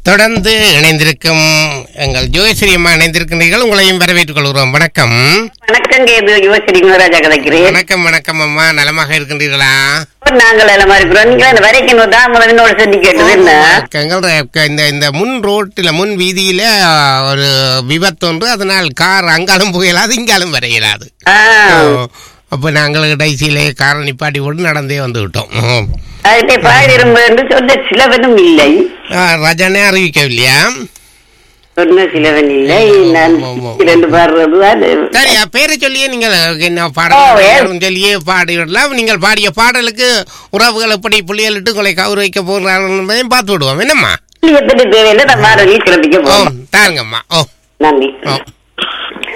தொடர்ந்து இணைந்திருக்கும் எங்கள் ஜோயஸ்ரீ அம்மா இணைந்திருக்கின்றீர்கள் உங்களையும் வரவேற்றுக் கொள்கிறோம் வணக்கம் வணக்கங்க இது யுவஸ்ரீ குணராஜா கதைக்கிறேன் வணக்கம் வணக்கம் அம்மா நலமாக இருக்கின்றீர்களா நாங்கள் எல்லாம் இருக்கிறோம் நீங்க இந்த வரைக்கும் தான் முதல்ல என்னோட சொல்லி கேட்டது என்ன எங்கள் ர- இந்த இந்த முன் ரோட்டில் முன் வீதியில ஒரு விபத்து ஒன்று அதனால் கார் அங்காலும் புகையலாது இங்காலும் வரையலாது ஆ, அப்போ நாங்கள் கடைசியிலே காரை நிப்பாட்டி போட்டு நடந்தே வந்து விட்டோம் ம். அதுல பாடிரும்பு என்று சொன்ன சிலவனும் இல்லை ஆ, ரஜானே அறிவிக்கவில்லையா சொன்ன சிலவன் இல்லை நான் ஆமா. இரண்டு பாடுறது அது சரி அ, பேரை சொல்லியே நீங்கள் என்ன ஓ, பாடல் ஏ- சொல்லியே பாடிவிடலாம் நீங்கள் பாடிய பாடலுக்கு உறவுகள் எப்படி புள்ளியலிட்டு உங்களை கௌரவிக்க போகிறார்கள் என்பதையும் பார்த்து விடுவோம் என்னம்மா எப்படி தேவையில்லை நான் பாடலில் சிறப்பிக்க ஓ போறோம் தாருங்கம்மா ஓ நன்றி ஓ